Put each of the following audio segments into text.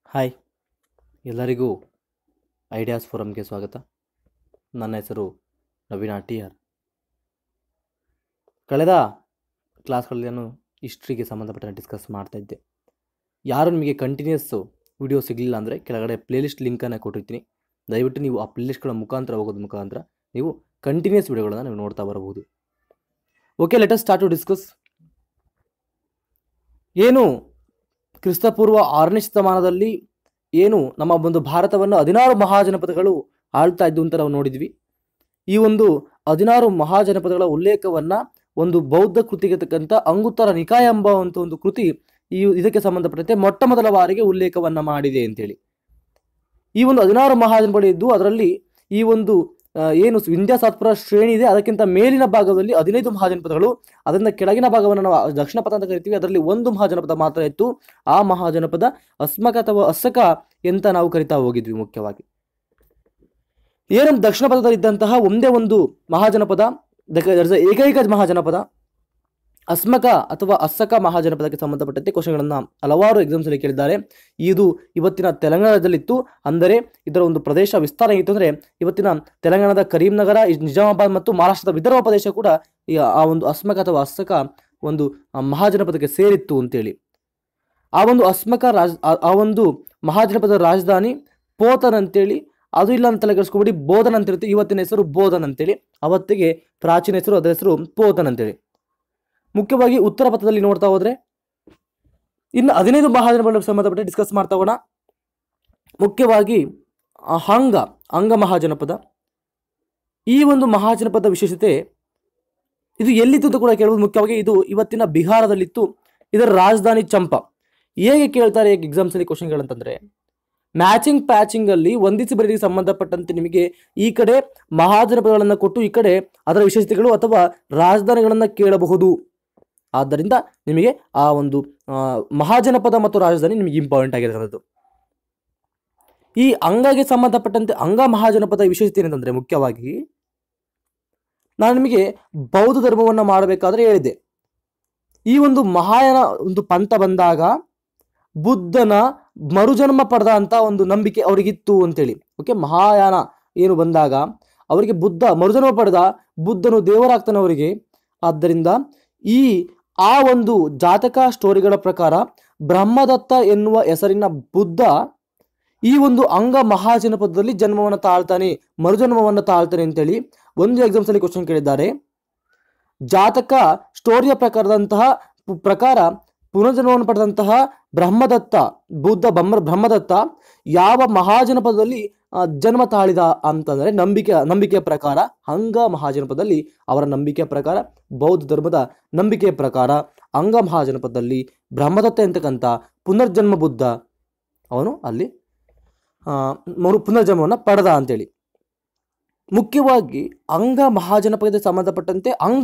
hi ಎಲ್ಲರಿಗೂ ideas ಫೋರಮ್ಗೆ ಸ್ವಾಗತ ನನ್ನ ಹೆಸರು ನವೀನ ಟಿ ಆರ್ ಕಳೆದ ಕ್ಲಾಸ್ಗಳಲ್ಲಿ ನಾನು ಹಿಸ್ಟ್ರಿಗೆ ಸಂಬಂಧಪಟ್ಟ ಡಿಸ್ಕಸ್ ಮಾಡ್ತಾ ಇದ್ದೆ ಯಾರು ನಿಮಗೆ ಕಂಟಿನ್ಯೂಸ್ಸು ವಿಡಿಯೋ ಸಿಗಲಿಲ್ಲ ಅಂದರೆ ಕೆಳಗಡೆ ಪ್ಲೇಲಿಸ್ಟ್ ಲಿಂಕನ್ನು ಕೊಟ್ಟಿರ್ತೀನಿ ದಯವಿಟ್ಟು ನೀವು ಆ ಪ್ಲೇಲಿಸ್ಟ್ಗಳ ಮುಖಾಂತರ ಹೋಗೋದ್ರ ಮುಖಾಂತರ ನೀವು ಕಂಟಿನ್ಯೂಸ್ ವಿಡಿಯೋಗಳನ್ನು ನೀವು ನೋಡ್ತಾ ಬರಬಹುದು okay let us start to discuss ಏನು ಕ್ರಿಸ್ತಪೂರ್ವ ಆರನೇ ಶತಮಾನದಲ್ಲಿ ಏನು ನಮ್ಮ ಒಂದು ಭಾರತವನ್ನು ಹದಿನಾರು ಮಹಾಜನಪದಗಳು ಆಳ್ತಾ ಇದ್ದು ಅಂತ ನಾವು ನೋಡಿದ್ವಿ ಈ ಒಂದು ಹದಿನಾರು ಮಹಾಜನಪದಗಳ ಉಲ್ಲೇಖವನ್ನ ಒಂದು ಬೌದ್ಧ ಕೃತಿಗೆ ತಕ್ಕಂಥ ಅಂಗುತ್ತರ ನಿಕಾಯ ಎಂಬ ಅಂತ ಒಂದು ಕೃತಿ ಈ ಇದಕ್ಕೆ ಸಂಬಂಧಪಟ್ಟಂತೆ ಮೊಟ್ಟ ಮೊದಲ ಬಾರಿಗೆ ಉಲ್ಲೇಖವನ್ನ ಮಾಡಿದೆ ಅಂತೇಳಿ ಈ ಒಂದು ಹದಿನಾರು ಮಹಾಜನಪದ ಇದ್ದು ಅದರಲ್ಲಿ ಈ ಒಂದು ಆ, ಏನು ವಿಂಧ್ಯ ಸಾತ್ಪುರ ಶ್ರೇಣಿ ಇದೆ ಅದಕ್ಕಿಂತ ಮೇಲಿನ ಭಾಗದಲ್ಲಿ ಹದಿನೈದು ಮಹಾಜನಪದಗಳು ಅದರಿಂದ ಕೆಳಗಿನ ಭಾಗವನ್ನು ನಾವು ದಕ್ಷಿಣ ಪಥ ಅಂತ ಕರಿತೀವಿ ಅದರಲ್ಲಿ ಒಂದು ಮಹಾಜನಪದ ಮಾತ್ರ ಇತ್ತು ಆ ಮಹಾಜನಪದ ಅಸ್ಮಕ ಅಥವಾ ಅಸ್ಸಕ ಅಂತ ನಾವು ಕರಿತಾ ಹೋಗಿದ್ವಿ ಮುಖ್ಯವಾಗಿ ಏನು ದಕ್ಷಿಣ ಪಥದಲ್ಲಿ ಇದ್ದಂತಹ ಒಂದೇ ಒಂದು ಮಹಾಜನಪದ ದಕ- there is a ಏಕೈಕ ಮಹಾಜನಪದ ಅಸ್ಮಕ ಅಥವಾ ಅಸ್ಸಕ ಮಹಾಜನಪದಕ್ಕೆ ಸಂಬಂಧಪಟ್ಟಂತೆ ಕ್ವಶನ್ಗಳನ್ನ ಹಲವಾರು ಎಕ್ಸಾಮ್ಸ್ ಅಲ್ಲಿ ಕೇಳಿದ್ದಾರೆ ಇದು ಇವತ್ತಿನ ತೆಲಂಗಾಣದಲ್ಲಿತ್ತು ಅಂದರೆ ಇದರ ಒಂದು ಪ್ರದೇಶ ವಿಸ್ತಾರ ಇತ್ತು ಅಂದ್ರೆ ಇವತ್ತಿನ ತೆಲಂಗಾಣದ ಕರೀಂನಗರ ಇದ್ ನಿಜಾಮಾಬಾದ್ ಮತ್ತು ಮಹಾರಾಷ್ಟ್ರದ ವಿದರ್ಭ ಪ್ರದೇಶ ಕೂಡ ಈ ಆ ಒಂದು ಅಸ್ಮಕ ಅಥವಾ ಅಸ್ಸಕ ಒಂದು ಆ ಮಹಾಜನಪದಕ್ಕೆ ಸೇರಿತ್ತು ಅಂತೇಳಿ ಆ ಒಂದು ಅಸ್ಮಕ ರಾಜ್ ಆ- ಆ ಒಂದು ಮಹಾಜನಪದ ರಾಜಧಾನಿ ಪೋತನ್ ಅಂತೇಳಿ ಅದು ಇಲ್ಲ ಅಂತ ತಲೆಗೆಡಿಸ್ಕೊಬಿಡಿ ಬೋಧನ್ ಅಂತ ಇರುತ್ತೆ ಇವತ್ತಿನ ಹೆಸರು ಬೋಧನ್ ಅಂತೇಳಿ ಅವತ್ತಿಗೆ ಪ್ರಾಚೀನ ಹೆಸರು ಅದರ ಹೆಸರು ಪೋತನ್ ಅಂತೇಳಿ ಮುಖ್ಯವಾಗಿ ಉತ್ತರ ಪಥದಲ್ಲಿ ನೋಡ್ತಾ ಹೋದ್ರೆ ಇನ್ನು ಹದಿನೈದು ಮಹಾಜನಪದ ಸಂಬಂಧಪಟ್ಟ ಡಿಸ್ಕಸ್ ಮಾಡ್ತಾ ಹೋಗೋಣ ಮುಖ್ಯವಾಗಿ ಆ ಹಂಗ ಅಂಗ ಮಹಾಜನಪದ ಈ ಒಂದು ಮಹಾಜನಪದ ವಿಶೇಷತೆ ಇದು ಎಲ್ಲಿತ್ತು ಅಂತ ಕೂಡ ಕೇಳುವುದು ಮುಖ್ಯವಾಗಿ ಇದು ಇವತ್ತಿನ ಬಿಹಾರದಲ್ಲಿತ್ತು ಇದರ ರಾಜಧಾನಿ ಚಂಪ ಹೇಗೆ ಕೇಳ್ತಾರೆ ಎಕ್ಸಾಮ್ಸ್ ಅಲ್ಲಿ ಕ್ವಶನ್ಗಳಂತಂದ್ರೆ ಮ್ಯಾಚಿಂಗ್ ಪ್ಯಾಚಿಂಗ್ ಅಲ್ಲಿ ಒಂದಿಸಿ ಬರೀರಿಗೆ ಸಂಬಂಧಪಟ್ಟಂತೆ ನಿಮಗೆ ಈ ಕಡೆ ಮಹಾಜನಪದಗಳನ್ನು ಕೊಟ್ಟು ಈ ಕಡೆ ಅದರ ವಿಶೇಷತೆಗಳು ಅಥವಾ ರಾಜಧಾನಿಗಳನ್ನ ಕೇಳಬಹುದು ಆದ್ದರಿಂದ ನಿಮಗೆ ಆ ಒಂದು ಆ, ಮಹಾಜನಪದ ಮತ್ತು ರಾಜಧಾನಿ ನಿಮಗೆ ಇಂಪಾರ್ಟೆಂಟ್ ಆಗಿರೋದು ಈ ಅಂಗಗೆ ಸಂಬಂಧಪಟ್ಟಂತೆ ಅಂಗ ಮಹಾಜನಪದ ವಿಶೇಷತೆ ಏನಂತಂದ್ರೆ ಮುಖ್ಯವಾಗಿ ನಾನು ನಿಮಗೆ ಬೌದ್ಧ ಧರ್ಮವನ್ನು ಮಾಡಬೇಕಾದ್ರೆ ಹೇಳಿದೆ ಈ ಒಂದು ಮಹಾಯಾನ ಒಂದು ಪಂಥ ಬಂದಾಗ ಬುದ್ಧನ ಮರುಜನ್ಮ ಪಡೆದ ಅಂತ ಒಂದು ನಂಬಿಕೆ ಅವರಿಗಿತ್ತು ಅಂತೇಳಿ ಓಕೆ ಮಹಾಯಾನ ಏನು ಬಂದಾಗ ಅವರಿಗೆ ಬುದ್ಧ ಮರುಜನ್ಮ ಪಡೆದ ಬುದ್ಧನು ದೇವರಾಗ್ತಾನೆ ಅವರಿಗೆ ಆದ್ದರಿಂದ ಈ ಆ ಒಂದು ಜಾತಕ ಸ್ಟೋರಿಗಳ ಪ್ರಕಾರ ಬ್ರಹ್ಮದತ್ತ ಎನ್ನುವ ಹೆಸರಿನ ಬುದ್ಧ ಈ ಒಂದು ಅಂಗ ಮಹಾಜನಪದದಲ್ಲಿ ಜನ್ಮವನ್ನು ತಾಳ್ತಾನೆ ಮರುಜನ್ಮವನ್ನು ತಾಳ್ತಾನೆ ಅಂತೇಳಿ ಒಂದು ಎಕ್ಸಾಮ್ಸ್ ಅಲ್ಲಿ ಕ್ವಶನ್ ಕೇಳಿದ್ದಾರೆ ಜಾತಕ ಸ್ಟೋರಿಯ ಪ್ರಕಾರದಂತಹ ಪು- ಪ್ರಕಾರ ಪುನರ್ಜನ್ಮವನ್ನು ಪಡೆದಂತಹ ಬ್ರಹ್ಮದತ್ತ ಬುದ್ಧ ಬ್ರಹ್ಮ ಬ್ರಹ್ಮದತ್ತ ಯಾವ ಮಹಾಜನಪದದಲ್ಲಿ ಆ, ಜನ್ಮ ತಾಳಿದ ಅಂತಂದರೆ ನಂಬಿಕೆ ನಂಬಿಕೆಯ ಪ್ರಕಾರ ಅಂಗ ಮಹಾಜನಪದದಲ್ಲಿ ಅವರ ನಂಬಿಕೆಯ ಪ್ರಕಾರ ಬೌದ್ಧ ಧರ್ಮದ ನಂಬಿಕೆಯ ಪ್ರಕಾರ ಅಂಗ ಮಹಾಜನಪದದಲ್ಲಿ ಬ್ರಹ್ಮದತ್ತ ಎಂತಕ್ಕಂಥ ಪುನರ್ಜನ್ಮ ಬುದ್ಧ ಅವನು ಅಲ್ಲಿ ಆ, ಮರು ಪುನರ್ಜನ್ಮವನ್ನು ಪಡೆದ ಅಂತೇಳಿ ಮುಖ್ಯವಾಗಿ ಅಂಗ ಮಹಾಜನಪದಕ್ಕೆ ಸಂಬಂಧಪಟ್ಟಂತೆ ಅಂಗ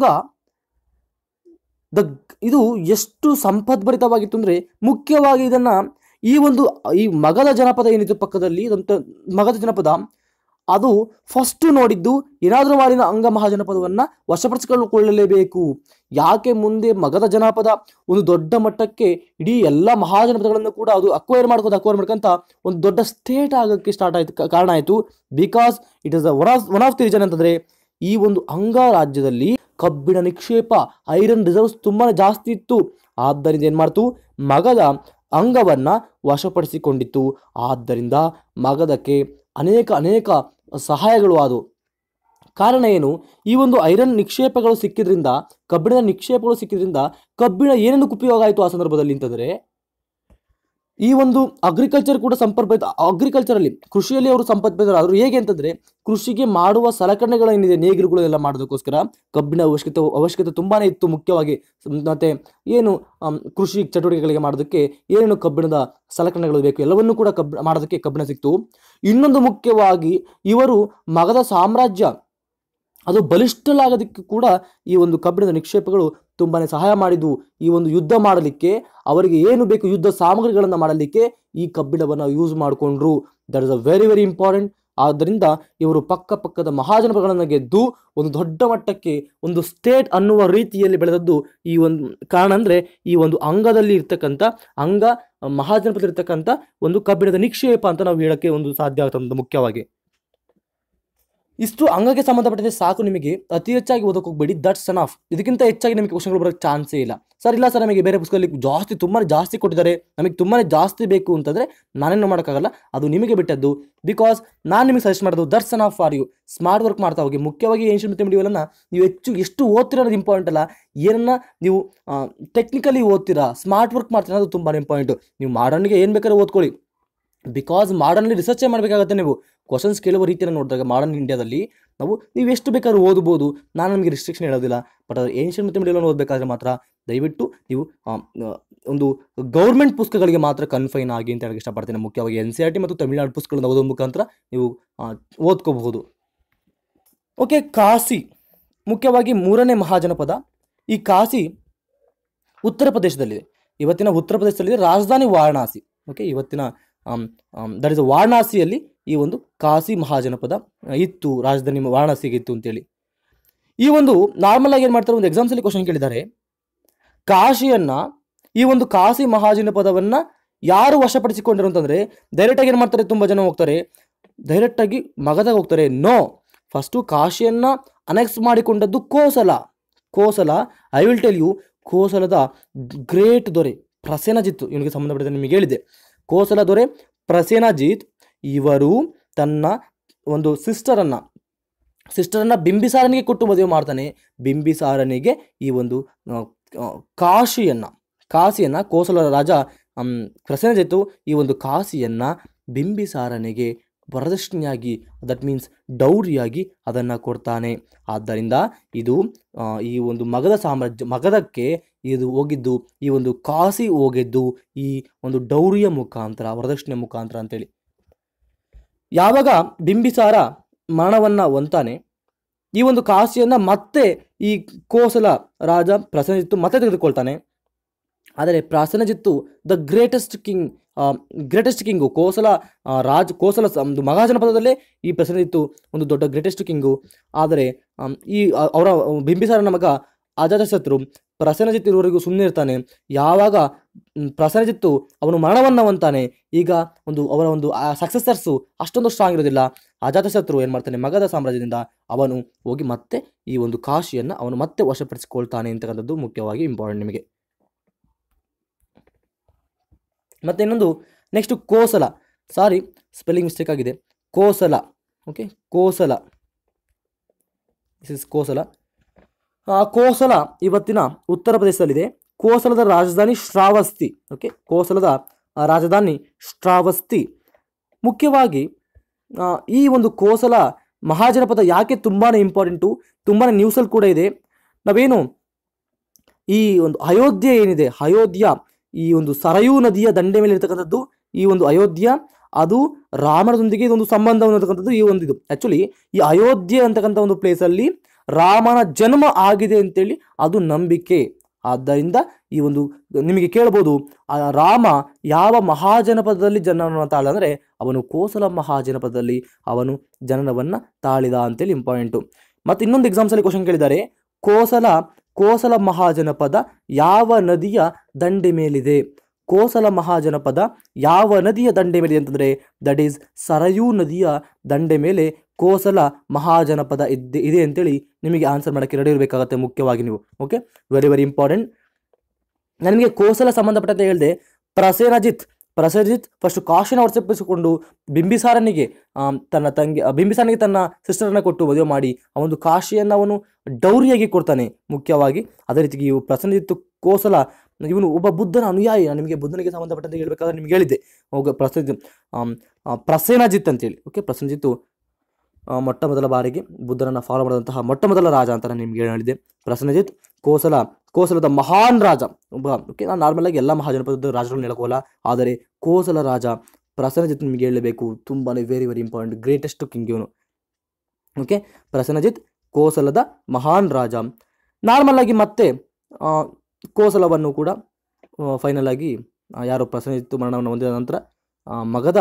ದ ಇದು ಎಷ್ಟು ಸಂಪದ್ಭರಿತವಾಗಿತ್ತು ಅಂದರೆ ಮುಖ್ಯವಾಗಿ ಇದನ್ನ ಈ ಒಂದು ಈ ಮಗಧ ಜನಪದ ಏನಿತ್ತು ಪಕ್ಕದಲ್ಲಿ ಇದಂತ ಮಗಧ ಜನಪದ ಅದು ಫಸ್ಟ್ ನೋಡಿದ್ದು ಏನಾದರೂ ಮಾಡಿದ ಅಂಗ ಮಹಾಜನಪದವನ್ನ ವಶಪಡಿಸಿಕೊಳ್ಳಲೇಬೇಕು ಯಾಕೆ ಮುಂದೆ ಮಗಧ ಜನಪದ ಒಂದು ದೊಡ್ಡ ಮಟ್ಟಕ್ಕೆ ಇಡೀ ಎಲ್ಲ ಮಹಾಜನಪದಗಳನ್ನು ಕೂಡ ಅದು ಅಕ್ವೈರ್ ಮಾಡ್ಕೋದು ಅಕ್ವೈರ್ ಮಾಡ್ಕೊಂತ ಒಂದು ದೊಡ್ಡ ಸ್ಟೇಟ್ ಆಗೋಕ್ಕೆ ಸ್ಟಾರ್ಟ್ ಆಯ್ತು ಕ- ಕಾರಣ ಆಯಿತು because it is one of one of the reason ಅಂತಂದ್ರೆ ಈ ಒಂದು ಅಂಗ ರಾಜ್ಯದಲ್ಲಿ ಕಬ್ಬಿಣ ನಿಕ್ಷೇಪ ಐರನ್ ರಿಸರ್ವ್ಸ್ ತುಂಬಾ ಜಾಸ್ತಿ ಇತ್ತು ಆದ್ದರಿಂದ ಏನ್ ಮಾಡ್ತು ಮಗದ ಅಂಗವನ್ನ ವಶಪಡಿಸಿಕೊಂಡಿತ್ತು ಆದ್ದರಿಂದ ಮಗದಕ್ಕೆ ಅನೇಕ ಅನೇಕ ಸಹಾಯಗಳು ಆದವು ಕಾರಣ ಏನು ಈ ಒಂದು ಐರನ್ ನಿಕ್ಷೇಪಗಳು ಸಿಕ್ಕಿದ್ರಿಂದ ಕಬ್ಬಿಣದ ನಿಕ್ಷೇಪಗಳು ಸಿಕ್ಕಿದ್ರಿಂದ ಕಬ್ಬಿಣ ಏನೇನಕ್ಕೆ ಉಪಯೋಗ ಆಯಿತು ಆ ಸಂದರ್ಭದಲ್ಲಿ ಅಂತಂದ್ರೆ ಈ ಒಂದು ಅಗ್ರಿಕಲ್ಚರ್ ಕೂಡ ಸಂಪರ್ಕ ಅಗ್ರಿಕಲ್ಚರ್ ಅಲ್ಲಿ ಕೃಷಿಯಲ್ಲಿ ಅವರು ಸಂಪರ್ಕ ಆದ್ರು ಹೇಗೆ ಅಂತಂದ್ರೆ ಕೃಷಿಗೆ ಮಾಡುವ ಸಲಕರಣೆಗಳೇನಿದೆ ನೇಗಿಲುಗಳು ಎಲ್ಲ ಮಾಡೋದಕ್ಕೋಸ್ಕರ ಕಬ್ಬಿಣ ಅವಶ್ಯಕತೆ ಅವಶ್ಯಕತೆ ತುಂಬಾನೇ ಇತ್ತು ಮುಖ್ಯವಾಗಿ ಮತ್ತೆ ಏನು ಆಮ್, ಕೃಷಿ ಚಟುವಟಿಕೆಗಳಿಗೆ ಮಾಡೋದಕ್ಕೆ ಏನೇನು ಕಬ್ಬಿಣದ ಸಲಕರಣೆಗಳು ಬೇಕು ಎಲ್ಲವನ್ನೂ ಕೂಡ ಕಬ್ಬ ಮಾಡೋದಕ್ಕೆ ಕಬ್ಬಿಣ ಸಿಕ್ತು ಇನ್ನೊಂದು ಮುಖ್ಯವಾಗಿ ಇವರು ಮಗಧ ಸಾಮ್ರಾಜ್ಯ ಅದು ಬಲಿಷ್ಠಲಾಗೋದಕ್ಕೆ ಕೂಡ ಈ ಒಂದು ಕಬ್ಬಿಣದ ನಿಕ್ಷೇಪಗಳು ತುಂಬಾನೇ ಸಹಾಯ ಮಾಡಿದ್ವು ಈ ಒಂದು ಯುದ್ಧ ಮಾಡಲಿಕ್ಕೆ ಅವರಿಗೆ ಏನು ಬೇಕು ಯುದ್ಧ ಸಾಮಗ್ರಿಗಳನ್ನು ಮಾಡಲಿಕ್ಕೆ ಈ ಕಬ್ಬಿಣವನ್ನು ಯೂಸ್ ಮಾಡಿಕೊಂಡ್ರು that is a very very important ಆದ್ದರಿಂದ ಇವರು ಪಕ್ಕ ಪಕ್ಕದ ಮಹಾಜನಪದಗಳನ್ನು ಗೆದ್ದು ಒಂದು ದೊಡ್ಡ ಮಟ್ಟಕ್ಕೆ ಒಂದು ಸ್ಟೇಟ್ ಅನ್ನುವ ರೀತಿಯಲ್ಲಿ ಬೆಳೆದದ್ದು ಈ ಒಂದು ಕಾರಣ ಅಂದರೆ ಈ ಒಂದು ಅಂಗದಲ್ಲಿ ಇರ್ತಕ್ಕಂಥ ಅಂಗ ಮಹಾಜನಪದ ಇರ್ತಕ್ಕಂಥ ಒಂದು ಕಬ್ಬಿಣದ ನಿಕ್ಷೇಪ ಅಂತ ನಾವು ಹೇಳಕ್ಕೆ ಒಂದು ಸಾಧ್ಯ ಆಗ್ತದೆ ಮುಖ್ಯವಾಗಿ ಇಷ್ಟು ಅಂಗಕ್ಕೆ ಸಂಬಂಧಪಟ್ಟಂತೆ ಸಾಕು ನಿಮಗೆ ಅತಿ ಹೆಚ್ಚಾಗಿ ಓದಕ್ಕೆ ಹೋಗ್ಬೇಡಿ ದಟ್ಸ್ ಅನ್ ಆಫ್ ಇದಕ್ಕಿಂತ ಹೆಚ್ಚಾಗಿ ನಿಮಗೆ ಕ್ವಶನ್ಗಳು ಬರೋಕ್ಕೆ ಚಾನ್ಸೇ ಇಲ್ಲ ಸರ್ ಇಲ್ಲ ಸರ್ ನಮಗೆ ಬೇರೆ ಪುಸ್ತಕದಲ್ಲಿ ಜಾಸ್ತಿ ತುಂಬಾ ಜಾಸ್ತಿ ಕೊಟ್ಟಿದ್ದಾರೆ ನಮಗೆ ತುಂಬಾ ಜಾಸ್ತಿ ಬೇಕು ಅಂತಂದರೆ ನಾನೇನು ಮಾಡೋಕ್ಕಾಗಲ್ಲ ಅದು ನಿಮಗೆ ಬಿಟ್ಟದ್ದು ಬಿಕಾಸ್ ನಾನು ನಿಮಗೆ ಸಜೆಸ್ಟ್ ಮಾಡೋದು that's enough for you smart work ಮಾಡ್ತಾ ಹೋಗಿ ಮುಖ್ಯವಾಗಿ ಏನ್ಷಿಯನ್ ಮೆಥಮೆಟಿಕ್ಗಳನ್ನು ನೀವು ಹೆಚ್ಚು ಎಷ್ಟು ಓದ್ತಿರೋ ಅನ್ನೋದು ಇಂಪಾರ್ಟೆಂಟ್ ಅಲ್ಲ ಏನನ್ನ ನೀವು ಟೆಕ್ನಿಕಲಿ ಓದ್ತೀರಾ ಸ್ಮಾರ್ಟ್ ವರ್ಕ್ ಮಾಡ್ತೀರಾ ಅನ್ನೋದು ತುಂಬಾ ಇಂಪಾರ್ಟೆಂಟು ನೀವು ಮಾಡರ್ನ್ಗೆ ಏನು ಬೇಕಾದ್ರೂ ಓದ್ಕೊಳ್ಳಿ ಬಿಕಾಸ್ ಮಾಡರ್ನಲ್ಲಿ ರಿಸರ್ಚೇ ಮಾಡಬೇಕಾಗತ್ತೆ ನೀವು ಕ್ವಶನ್ಸ್ ಕೇಳುವ ರೀತಿಯನ್ನು ನೋಡಿದಾಗ ಮಾಡರ್ನ್ ಇಂಡಿಯಾದಲ್ಲಿ ನಾವು ನೀವು ಎಷ್ಟು ಬೇಕಾದ್ರೂ ಓದ್ಬೋದು ನಾನು ನಮಗೆ ರಿಸ್ಟ್ರಿಕ್ಷನ್ ಹೇಳೋದಿಲ್ಲ ಬಟ್ ಅದು ಏನ್ಷಿಯನ್ ಮೆಥಮೆಟಿಕ್ಗಳನ್ನು ಓದಬೇಕಾದ್ರೆ ಮಾತ್ರ ದಯವಿಟ್ಟು ನೀವು ಆ, ಆ, ಒಂದು ಗೌರ್ಮೆಂಟ್ ಪುಸ್ತಕಗಳಿಗೆ ಮಾತ್ರ ಕನ್ಫೈನ್ ಆಗಿ ಅಂತ ಹೇಳಕ್ಕೆ ಇಷ್ಟಪಡ್ತೀನಿ ಮುಖ್ಯವಾಗಿ ಎನ್ ಸಿ ಆರ್ ಟಿ ಮತ್ತು ತಮಿಳುನಾಡು ಪುಸ್ತಕಗಳನ್ನು ಓದೋ ಮುಖಾಂತರ ನೀವು ಆ, ಓದ್ಕೋಬಹುದು ಓಕೆ ಕಾಶಿ ಮುಖ್ಯವಾಗಿ ಮೂರನೇ ಮಹಾಜನಪದ ಈ ಕಾಶಿ ಉತ್ತರ ಪ್ರದೇಶದಲ್ಲಿದೆ ಇವತ್ತಿನ ಉತ್ತರ ಪ್ರದೇಶದಲ್ಲಿದೆ ರಾಜಧಾನಿ ವಾರಣಾಸಿ ಓಕೆ ಇವತ್ತಿನ ದಟ್ ಇಸ್ ವಾರಣಾಸಿಯಲ್ಲಿ ಈ ಒಂದು ಕಾಶಿ ಮಹಾಜನಪದ ಆ, ಇತ್ತು ರಾಜಧಾನಿ ವಾರಣಾಸಿಗೆ ಇತ್ತು ಅಂತೇಳಿ ಈ ಒಂದು ನಾರ್ಮಲ್ ಆಗಿ ಏನು ಮಾಡ್ತಾರೆ ಒಂದು ಎಕ್ಸಾಮ್ಸಲ್ಲಿ ಕ್ವಶನ್ ಕೇಳಿದ್ದಾರೆ ಕಾಶಿಯನ್ನ ಈ ಒಂದು ಕಾಶಿ ಮಹಾಜನಪದವನ್ನ ಯಾರು ವಶಪಡಿಸಿಕೊಂಡರು ಅಂತಂದ್ರೆ ಡೈರೆಕ್ಟಾಗಿ ಏನು ಮಾಡ್ತಾರೆ ತುಂಬ ಜನ ಹೋಗ್ತಾರೆ ಡೈರೆಕ್ಟಾಗಿ ಮಗದಾಗ ಹೋಗ್ತಾರೆ ನೋ ಫಸ್ಟು ಕಾಶಿಯನ್ನ ಅನೆಕ್ಸ್ ಮಾಡಿಕೊಂಡದ್ದು Kosala Kosala I will tell you ಕೋಸಲದ ಗ್ರೇಟ್ ದೊರೆ ಪ್ರಸೇನಜಿತ್ ಇವನಿಗೆ ಸಂಬಂಧಪಟ್ಟಿದ ನಿಮಗೆ ಹೇಳಿದೆ ಕೋಸಲ ದೊರೆ ಪ್ರಸೇನಜಿತ್ ಇವರು ತನ್ನ ಒಂದು ಸಿಸ್ಟರನ್ನು ಸಿಸ್ಟರನ್ನು ಬಿಂಬಿಸಾರನಿಗೆ ಕೊಟ್ಟು ಮದುವೆ ಮಾಡ್ತಾನೆ ಬಿಂಬಿಸಾರನಿಗೆ ಈ ಒಂದು ಆ, ಆ, ಕಾಶಿಯನ್ನು ಕಾಶಿಯನ್ನು ಕೋಸಲ ರಾಜ ಅಮ್, ಪ್ರಸೇನಜಿತ್ತು ಈ ಒಂದು ಕಾಶಿಯನ್ನು ಬಿಂಬಿಸಾರನಿಗೆ ವರದಕ್ಷಿಣೆಯಾಗಿ ದಟ್ ಮೀನ್ಸ್ ಡೌರಿಯಾಗಿ ಅದನ್ನು ಕೊಡ್ತಾನೆ ಆದ್ದರಿಂದ ಇದು ಆ, ಈ ಒಂದು ಮಗಧ ಸಾಮ್ರಾಜ್ಯ ಮಗಧಕ್ಕೆ ಇದು ಹೋಗಿದ್ದು ಈ ಒಂದು ಕಾಶಿ ಹೋಗಿದ್ದು ಈ ಒಂದು ಡೌರಿಯ ಮುಖಾಂತರ ವರದಕ್ಷಿಣೆ ಮುಖಾಂತರ ಅಂತೇಳಿ ಯಾವಾಗ ಬಿಂಬಿಸಾರ ಮರಣವನ್ನು ಹೊಂತಾನೆ ಈ ಒಂದು ಕಾಶಿಯನ್ನು ಮತ್ತೆ ಈ ಕೋಸಲ ರಾಜ ಪ್ರಸನ್ನಜಿತ್ತು ಮತ್ತೆ ತೆಗೆದುಕೊಳ್ತಾನೆ ಆದರೆ Prasannajit the greatest king greatest king Kosala ಆ, ರಾಜ್ ಕೋಸಲ ಸ- ಒಂದು ಮಹಾಜನಪದದಲ್ಲೇ ಈ ಪ್ರಸನ್ನಜಿತ್ತು ಒಂದು ದೊಡ್ಡ ಗ್ರೇಟೆಸ್ಟ್ ಕಿಂಗು ಆದರೆ ಆಮ್, ಈ ಆ- ಅವರ ಬಿಂಬಿಸಾರನ ಮಗ ಅಜಾತಶತ್ರು ಪ್ರಸನ್ನಜಿತ್ ಇರುವವರೆಗೂ ಸುಮ್ಮನೆ ಇರ್ತಾನೆ ಯಾವಾಗ ಮ್, ಪ್ರಸನ್ನಜಿತ್ತು ಅವನು ಮರಣವನ್ನು ಹೊಂತಾನೆ ಈಗ ಒಂದು ಅವರ ಒಂದು ಸಕ್ಸೆಸರ್ಸು ಅಷ್ಟೊಂದು ಸ್ಟ್ರಾಂಗ್ ಇರೋದಿಲ್ಲ ಅಜಾತಶತ್ರು ಏನು ಮಾಡ್ತಾನೆ ಮಗಧ ಸಾಮ್ರಾಜ್ಯದಿಂದ ಅವನು ಹೋಗಿ ಮತ್ತೆ ಈ ಒಂದು ಕಾಶಿಯನ್ನು ಅವನು ಮತ್ತೆ ವಶಪಡಿಸಿಕೊಳ್ತಾನೆ ಅಂತಕ್ಕಂಥದ್ದು ಮುಖ್ಯವಾಗಿ ಇಂಪಾರ್ಟೆಂಟ್ ನಿಮಗೆ ಮತ್ತೆ ಇನ್ನೊಂದು next Kosala sorry spelling mistake ಆಗಿದೆ Kosala okay Kosala this is Kosala ಆ, ಕೋಸಲ ಇವತ್ತಿನ ಉತ್ತರ ಪ್ರದೇಶದಲ್ಲಿದೆ ಕೋಸಲದ ರಾಜಧಾನಿ ಶ್ರಾವಸ್ತಿ ಓಕೆ ಕೋಸಲದ ಆ, ರಾಜಧಾನಿ ಶ್ರಾವಸ್ತಿ ಮುಖ್ಯವಾಗಿ ಆ, ಈ ಒಂದು ಕೋಸಲ ಮಹಾಜನಪದ ಯಾಕೆ ತುಂಬಾ ಇಂಪಾರ್ಟೆಂಟು ತುಂಬಾ ನ್ಯೂಸಲ್ಲಿ ಕೂಡ ಇದೆ ನಾವೇನು ಈ ಒಂದು ಅಯೋಧ್ಯೆ ಏನಿದೆ ಅಯೋಧ್ಯ ಈ ಒಂದು ಸರಯೂ ನದಿಯ ದಂಡೆ ಮೇಲೆ ಇರ್ತಕ್ಕಂಥದ್ದು ಈ ಒಂದು ಅಯೋಧ್ಯ ಅದು ರಾಮನದೊಂದಿಗೆ ಇದೊಂದು ಸಂಬಂಧವನ್ನು ಇರ್ತಕ್ಕಂಥದ್ದು ಈ ಒಂದು ಇದು ಆ್ಯಕ್ಚುಲಿ ಈ ಅಯೋಧ್ಯೆ ಅಂತಕ್ಕಂಥ ಒಂದು ಪ್ಲೇಸಲ್ಲಿ ರಾಮನ ಜನ್ಮ ಆಗಿದೆ ಅಂತೇಳಿ ಅದು ನಂಬಿಕೆ ಆದ್ದರಿಂದ ಈ ಒಂದು ನಿಮಗೆ ಕೇಳ್ಬೋದು ಆ ರಾಮ ಯಾವ ಮಹಾಜನಪದದಲ್ಲಿ ಜನನವನ್ನು ತಾಳ ಅಂದರೆ ಅವನು ಕೋಸಲ ಮಹಾಜನಪದದಲ್ಲಿ ಅವನು ಜನನವನ್ನು ತಾಳಿದ ಅಂತೇಳಿ ಇಂಪಾರ್ಟೆಂಟು ಮತ್ತು ಇನ್ನೊಂದು ಎಕ್ಸಾಮ್ಸಲ್ಲಿ ಕ್ವಶನ್ ಕೇಳಿದ್ದಾರೆ ಕೋಸಲ ಕೋಸಲ ಮಹಾಜನಪದ ಯಾವ ನದಿಯ ದಂಡೆ ಮೇಲಿದೆ ಕೋಸಲ ಮಹಾಜನಪದ ಯಾವ ನದಿಯ ದಂಡೆ ಮೇಲಿದೆ ಅಂತಂದರೆ ದಟ್ ಈಸ್ ಸರಯೂ ನದಿಯ ದಂಡೆ ಮೇಲೆ ಕೋಸಲ ಮಹಾಜನಪದ ಇದ್ದೆ ಇದೆ ಅಂತೇಳಿ ನಿಮಗೆ ಆನ್ಸರ್ ಮಾಡೋಕ್ಕೆ ರೆಡಿ ಇರಬೇಕಾಗತ್ತೆ ಮುಖ್ಯವಾಗಿ ನೀವು ಓಕೆ ವೆರಿ ವೆರಿ ಇಂಪಾರ್ಟೆಂಟ್ ನನಗೆ ಕೋಸಲ ಸಂಬಂಧಪಟ್ಟಂತೆ ಹೇಳಿದೆ ಪ್ರಸೇನಜಿತ್ ಪ್ರಸೇನಜಿತ್ ಫಸ್ಟ್ ಕಾಶಿನ ಹೊರತುಪಡಿಸಿಕೊಂಡು ಬಿಂಬಿಸಾರನಿಗೆ ಆಮ್, ತನ್ನ ತಂಗಿ ಆ, ಬಿಂಬಿಸಾರನಿಗೆ ತನ್ನ ಸಿಸ್ಟರನ್ನು ಕೊಟ್ಟು ಮದುವೆ ಮಾಡಿ ಆ ಒಂದು ಕಾಶಿಯನ್ನು ಅವನು ಡೌರಿಯಾಗಿ ಕೊಡ್ತಾನೆ ಮುಖ್ಯವಾಗಿ ಅದೇ ರೀತಿ ಇವು ಪ್ರಸನ್ನಜಿತ್ ಕೋಸಲ ಇವನು ಒಬ್ಬ ಬುದ್ಧನ ಅನುಯಾಯಿ ನಾನು ನಿಮಗೆ ಬುದ್ಧನಿಗೆ ಸಂಬಂಧಪಟ್ಟಂತೆ ಹೇಳ್ಬೇಕಾದ್ರೆ ನಿಮ್ಗೆ ಹೇಳಿದ್ದೆ ಹೋಗ ಪ್ರಸನ್ನ ಆಮ್, ಆ, ಪ್ರಸೇನಜಿತ್ ಅಂತೇಳಿ ಓಕೆ ಪ್ರಸನ್ನಜಿತ್ತು ಆ, ಮೊಟ್ಟ ಮೊದಲ ಬಾರಿಗೆ ಬುದ್ಧನನ್ನು ಫಾಲೋ ಮಾಡಿದಂತಹ ಮೊಟ್ಟ ಮೊದಲ ರಾಜ ಅಂತ ನಾನು ನಿಮ್ಗೆ ಹೇಳಿದೆ ಪ್ರಸನ್ನಜಿತ್ ಕೋಸಲ ಕೋಸಲದ ಮಹಾನ್ ರಾಜ ಒಬ್ಬ ಓಕೆ ನಾನು ನಾರ್ಮಲ್ ಆಗಿ ಎಲ್ಲ ಮಹಾಜನಪದ ರಾಜರನ್ನು ಹೇಳಕೋಲ್ಲ ಆದರೆ ಕೋಸಲ ರಾಜ ಪ್ರಸನ್ನಜಿತ್ ನಿಮಗೆ ಹೇಳಬೇಕು ತುಂಬಾ very very important greatest king ಇವನು ಓಕೆ ಪ್ರಸನ್ನಜಿತ್ ಕೋಸಲದ ಮಹಾನ್ ರಾಜ ನಾರ್ಮಲ್ ಆಗಿ ಮತ್ತೆ ಆ, ಕೋಸಲವನ್ನು ಕೂಡ ಫೈನಲ್ ಆಗಿ ಆ, ಯಾರು ಪ್ರಸನ್ನಜಿತ್ ಮರಣವನ್ನು ಹೊಂದಿದ ನಂತರ ಆ, ಮಗಧ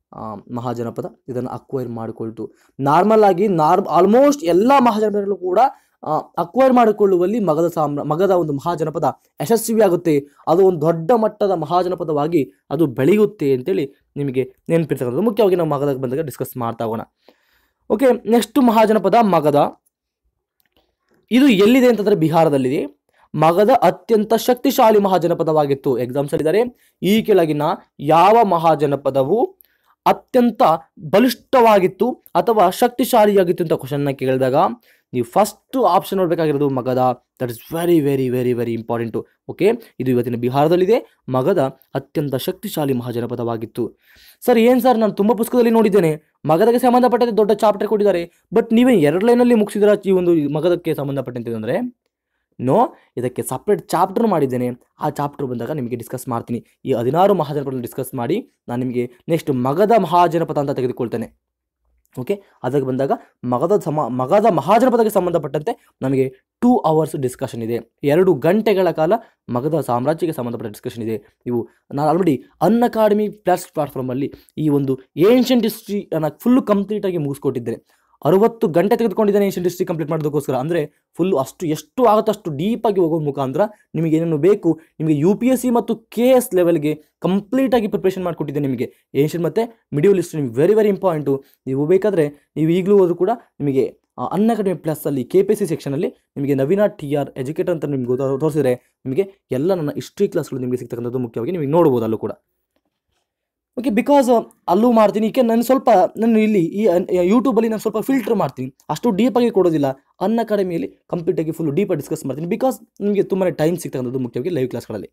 ಆ, ಮಹಾಜನಪದ ಇದನ್ನು ಅಕ್ವೈರ್ ಮಾಡಿಕೊಳ್ತು ನಾರ್ಮಲ್ ಆಗಿ ನಾರ್ ಆಲ್ಮೋಸ್ಟ್ ಎಲ್ಲ ಮಹಾಜನಪದಗಳು ಕೂಡ ಅಕ್ವೈರ್ ಮಾಡಿಕೊಳ್ಳುವಲ್ಲಿ ಮಗದ ಸಾಮ್ರ ಮಗದ ಒಂದು ಮಹಾಜನಪದ ಯಶಸ್ವಿಯಾಗುತ್ತೆ ಅದು ಒಂದು ದೊಡ್ಡ ಮಟ್ಟದ ಮಹಾಜನಪದವಾಗಿ ಅದು ಬೆಳೆಯುತ್ತೆ ಅಂತೇಳಿ ನಿಮಗೆ ನೆನಪಿರ್ತಕ್ಕಂಥದ್ದು ಮುಖ್ಯವಾಗಿ ನಾವು ಮಗದ ಬಂದಾಗ ಡಿಸ್ಕಸ್ ಮಾಡ್ತಾ ಹೋಗೋಣ ಓಕೆ ನೆಕ್ಸ್ಟ್ ಮಹಾಜನಪದ ಮಗದ ಇದು ಎಲ್ಲಿದೆ ಅಂತಂದ್ರೆ ಬಿಹಾರದಲ್ಲಿದೆ ಮಗದ ಅತ್ಯಂತ ಶಕ್ತಿಶಾಲಿ ಮಹಾಜನಪದವಾಗಿತ್ತು ಎಕ್ಸಾಮ್ಸ್ ಅಲ್ಲಿದ್ದಾರೆ ಈ ಕೆಳಗಿನ ಯಾವ ಮಹಾಜನಪದವು ಅತ್ಯಂತ ಬಲಿಷ್ಠವಾಗಿತ್ತು ಅಥವಾ ಶಕ್ತಿಶಾಲಿಯಾಗಿತ್ತು ಅಂತ ಕ್ವಶನ್ನ ಕೇಳಿದಾಗ ನೀವು ಫಸ್ಟ್ ಆಪ್ಷನ್ ನೋಡಬೇಕಾಗಿರೋದು ಮಗದ that is very very very very important okay ಇದು ಇವತ್ತಿನ ಬಿಹಾರದಲ್ಲಿದೆ ಮಗದ ಅತ್ಯಂತ ಶಕ್ತಿಶಾಲಿ ಮಹಾಜನಪದವಾಗಿತ್ತು ಸರ್ ಏನು ಸರ್ ನಾನು ತುಂಬ ಪುಸ್ತಕದಲ್ಲಿ ನೋಡಿದ್ದೇನೆ ಮಗದಕ್ಕೆ ಸಂಬಂಧಪಟ್ಟಂತೆ ದೊಡ್ಡ ಚಾಪ್ಟರ್ ಕೊಟ್ಟಿದ್ದಾರೆ ಬಟ್ ನೀವೇ ಎರಡು ಲೈನಲ್ಲಿ ಮುಗಿಸಿದ್ರ ಈ ಒಂದು ಮಗದಕ್ಕೆ ಸಂಬಂಧಪಟ್ಟಂತೆ ಅಂದರೆ ನೋ ಇದಕ್ಕೆ ಸಪ್ರೇಟ್ ಚಾಪ್ಟರ್ ಮಾಡಿದ್ದೇನೆ ಆ ಚಾಪ್ಟರ್ ಬಂದಾಗ ನಿಮಗೆ ಡಿಸ್ಕಸ್ ಮಾಡ್ತೀನಿ ಈ ಹದಿನಾರು ಮಹಾಜನಪದ ಡಿಸ್ಕಸ್ ಮಾಡಿ ನಾನು ನಿಮಗೆ ನೆಕ್ಸ್ಟ್ ಮಗದ ಮಹಾಜನಪದ ಅಂತ ತೆಗೆದುಕೊಳ್ತೇನೆ ಓಕೆ ಅದಕ್ಕೆ ಬಂದಾಗ ಮಗದ ಸಮ ಮಗದ ಮಹಾಜನಪದಕ್ಕೆ ಸಂಬಂಧಪಟ್ಟಂತೆ ನಮಗೆ ಟೂ ಅವರ್ಸ್ ಡಿಸ್ಕಷನ್ ಇದೆ ಎರಡು ಗಂಟೆಗಳ ಕಾಲ ಮಗದ ಸಾಮ್ರಾಜ್ಯಕ್ಕೆ ಸಂಬಂಧಪಟ್ಟ ಡಿಸ್ಕಷನ್ ಇದೆ ಇವು ನಾನು ಆಲ್ರೆಡಿ ಅನ್ ಅಕಾಡೆಮಿ ಪ್ಲಸ್ ಪ್ಲಾಟ್ಫಾರ್ಮಲ್ಲಿ ಈ ಒಂದು ಏನ್ಷಿಯಂಟ್ ಹಿಸ್ಟ್ರಿ ಅನ್ನ ಫುಲ್ ಕಂಪ್ಲೀಟಾಗಿ ಮುಗಿಸ್ಕೊಟ್ಟಿದ್ದೇನೆ ಅರವತ್ತು ಗಂಟೆ ತೆಗೆದುಕೊಂಡಿದ್ದೇನೆ ಏನ್ಷಿಯಂಟ್ ಹಿಸ್ಟ್ರಿ ಕಂಪ್ಲೀಟ್ ಮಾಡೋದಕ್ಕೋಸ್ಕರ ಅಂದರೆ ಫುಲ್ಲು ಅಷ್ಟು ಎಷ್ಟು ಆಗುತ್ತೋ ಅಷ್ಟು ಡೀಪಾಗಿ ಹೋಗೋ ಮುಖಾಂತರ ನಿಮಗೆ ಏನೇನು ಬೇಕು ನಿಮಗೆ ಯು ಪಿ ಎಸ್ ಸಿ ಮತ್ತು ಕೆ ಎಸ್ ಲೆವೆಲ್ಗೆ ಕಂಪ್ಲೀಟಾಗಿ ಪ್ರಿಪ್ರೇಷನ್ ಮಾಡಿಕೊಟ್ಟಿದ್ದೆ ನಿಮಗೆ ಏನ್ಷಿಯನ್ ಮತ್ತು ಮಿಡಿಯಲ್ ಹಿಸ್ಟ್ರಿ ನಿಮಗೆ ವೆರಿ ವೆರಿ ಇಂಪಾರ್ಟೆಂಟು ನೀವು ಬೇಕಾದರೆ ನೀವು ಈಗಲೂ ಹೋದರೂ ಕೂಡ ನಿಮಗೆ ಅನ್ ಅಕಾಡೆಮಿ ಪ್ಲಸ್ಸಲ್ಲಿ ಕೆ ಪಿ ಸಿ ಸೆಕ್ಷನಲ್ಲಿ ನಿಮಗೆ ನವೀನ ಟಿ ಆರ್ ಎಜುಕೇಟರ್ ಅಂತ ನಿಮ್ಗೆ ಗೊತ್ತ- ತೋರಿಸಿದ್ರೆ ನಿಮಗೆ ಎಲ್ಲ ನನ್ನ ಹಿಸ್ಟ್ರಿ ಕ್ಲಾಸ್ಗಳು ನಿಮಗೆ ಸಿಗ್ತಕ್ಕಂಥದ್ದು ಮುಖ್ಯವಾಗಿ ನಿಮಗೆ ನೋಡ್ಬೋದು ಅಲ್ಲೂ ಕೂಡ ಓಕೆ ಬಿಕಾಸ್ ಅಲ್ಲೂ ಮಾಡ್ತೀನಿ ಈಕೆ ನಾನು ಸ್ವಲ್ಪ ನಾನು ಇಲ್ಲಿ ಈ ಯೂಟ್ಯೂಬಲ್ಲಿ ನಾನು ಸ್ವಲ್ಪ ಫಿಲ್ಟರ್ ಮಾಡ್ತೀನಿ ಅಷ್ಟು ಡೀಪಾಗಿ ಕೊಡೋದಿಲ್ಲ ಅನ್ ಅಕಾಡೆಮಿಯಲ್ಲಿ ಕಂಪ್ಲೀಟಾಗಿ ಫುಲ್ ಡೀಪಾಗಿ ಡಿಸ್ಕಸ್ ಮಾಡ್ತೀನಿ ಬಿಕಾಸ್ ನಿಮಗೆ ತುಂಬಾ ಟೈಮ್ ಸಿಗ್ತಕ್ಕಂಥದ್ದು ಮುಖ್ಯವಾಗಿ ಲೈವ್ ಕ್ಲಾಸ್ಗಳಲ್ಲಿ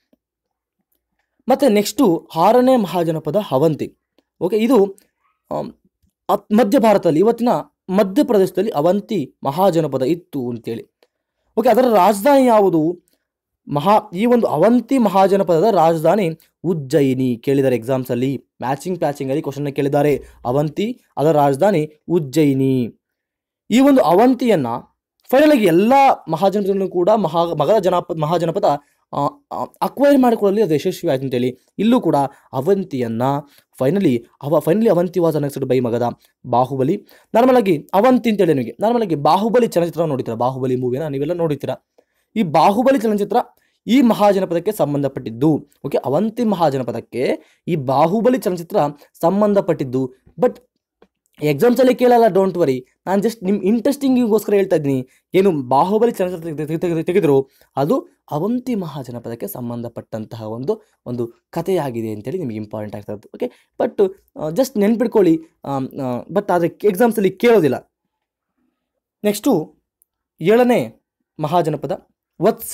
ಮತ್ತು ನೆಕ್ಸ್ಟು ಆರನೇ ಮಹಾಜನಪದ ಅವಂತಿ ಓಕೆ ಇದು ಆಮ್, ಅತ್- ಮಧ್ಯ ಭಾರತದಲ್ಲಿ ಇವತ್ತಿನ ಮಧ್ಯಪ್ರದೇಶದಲ್ಲಿ ಅವಂತಿ ಮಹಾಜನಪದ ಇತ್ತು ಅಂತೇಳಿ ಓಕೆ ಅದರ ರಾಜಧಾನಿ ಯಾವುದು ಮಹಾ ಈ ಒಂದು ಅವಂತಿ ಮಹಾಜನಪದದ ರಾಜಧಾನಿ ಉಜ್ಜಯಿನಿ ಕೇಳಿದ್ದಾರೆ ಎಕ್ಸಾಮ್ಸಲ್ಲಿ ಮ್ಯಾಚಿಂಗ್ ಪ್ಯಾಚಿಂಗಲ್ಲಿ ಕ್ವಶನ್ನ ಕೇಳಿದ್ದಾರೆ ಅವಂತಿ ಅದರ ರಾಜಧಾನಿ ಉಜ್ಜಯಿನಿ ಈ ಒಂದು ಅವಂತಿಯನ್ನು ಫೈನಲ್ ಆಗಿ ಎಲ್ಲ ಮಹಾಜನಪದಗಳನ್ನು ಕೂಡ ಮಹಾ ಮಗಧ ಜನಪದ ಮಹಾಜನಪದ ಅಕ್ವೈರ್ ಮಾಡಿಕೊಳ್ಳಲು ಅದು ಯಶಸ್ವಿ ಆಯ್ತು ಅಂತೇಳಿ ಇಲ್ಲೂ ಕೂಡ ಅವಂತಿಯನ್ನು ಫೈನಲಿ ಅವ finally Avanti was annexed by Magadha Baahubali normal ಆಗಿ ಅವಂತಿ ಅಂತೇಳಿ ನಿಮಗೆ ನಾರ್ಮಲ್ ಆಗಿ ಬಾಹುಬಲಿ ಚಲನಚಿತ್ರ ನೋಡಿತೀರಾ ಬಾಹುಬಲಿ ಮೂವಿನ ನೀವೆಲ್ಲ ನೋಡಿರ್ತೀರಾ ಈ ಬಾಹುಬಲಿ ಚಲನಚಿತ್ರ ಈ ಮಹಾಜನಪದಕ್ಕೆ ಸಂಬಂಧಪಟ್ಟಿದ್ದು ಓಕೆ ಅವಂತಿ ಮಹಾಜನಪದಕ್ಕೆ ಈ ಬಾಹುಬಲಿ ಚಲನಚಿತ್ರ ಸಂಬಂಧಪಟ್ಟಿದ್ದು ಬಟ್ ಎಕ್ಸಾಮ್ಸಲ್ಲಿ ಕೇಳಲ್ಲ ಡೋಂಟ್ ವರಿ ನಾನು ಜಸ್ಟ್ ನಿಮ್ಮ ಇಂಟ್ರೆಸ್ಟಿಂಗಿಗೋಸ್ಕರ ಹೇಳ್ತಾ ಇದ್ದೀನಿ ಏನು ಬಾಹುಬಲಿ ಚಲನಚಿತ್ರ ತೆಗೆ- ತೆಗೆ- ತೆಗೆ- ತೆಗೆದ್ರು ಅದು ಅವಂತಿ ಮಹಾಜನಪದಕ್ಕೆ ಸಂಬಂಧಪಟ್ಟಂತಹ ಒಂದು ಒಂದು ಕಥೆಯಾಗಿದೆ ಅಂತೇಳಿ ನಿಮಗೆ ಇಂಪಾರ್ಟೆಂಟ್ ಆಗ್ತದೆ ಓಕೆ ಬಟ್ ಜಸ್ಟ್ ನೆನ್ಪಿಟ್ಕೊಳ್ಳಿ ಬಟ್ ಆದರೆ ಎಕ್ಸಾಮ್ಸಲ್ಲಿ ಕೇಳೋದಿಲ್ಲ ನೆಕ್ಸ್ಟು ಏಳನೇ ಮಹಾಜನಪದ ವತ್ಸ